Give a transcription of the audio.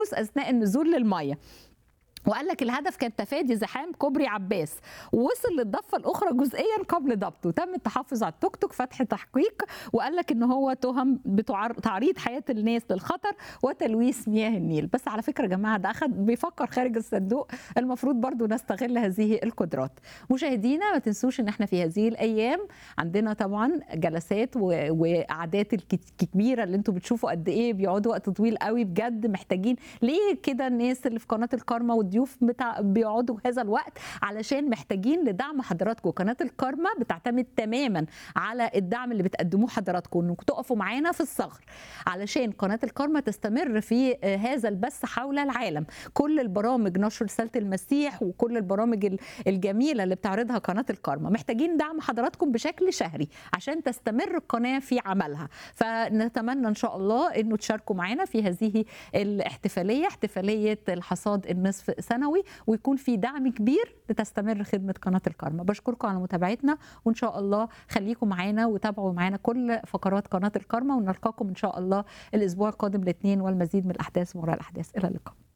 اثناء النزول للميه وقال لك الهدف كان تفادي زحام كوبري عباس ووصل للضفه الاخرى جزئيا قبل ضبطه تم التحفظ على التوك توك فتح تحقيق وقال لك ان هو تهم بتعريض حياه الناس للخطر وتلويث مياه النيل بس على فكره يا جماعه ده اخذ بيفكر خارج الصندوق المفروض برضو نستغل هذه القدرات مشاهدينا ما تنسوش ان احنا في هذه الايام عندنا طبعا جلسات وقعدات الكبيره اللي انتم بتشوفوا قد ايه بيقعدوا وقت طويل قوي بجد محتاجين ليه كده الناس اللي في قناه الكارما الضيوف بتاع بيقعدوا هذا الوقت علشان محتاجين لدعم حضراتكم قناه الكارما بتعتمد تماما على الدعم اللي بتقدموه حضراتكم انكم تقفوا معانا في الصخر علشان قناه الكارما تستمر في هذا البث حول العالم كل البرامج نشر رساله المسيح وكل البرامج الجميله اللي بتعرضها قناه الكارما محتاجين دعم حضراتكم بشكل شهري عشان تستمر القناه في عملها فنتمنى ان شاء الله انه تشاركوا معانا في هذه الاحتفاليه احتفاليه الحصاد النصف سنوي ويكون في دعم كبير لتستمر خدمه قناه الكارما بشكركم على متابعتنا وان شاء الله خليكم معانا وتابعوا معانا كل فقرات قناه الكارما ونلقاكم ان شاء الله الاسبوع القادم الاثنين والمزيد من الاحداث وراء الاحداث الى اللقاء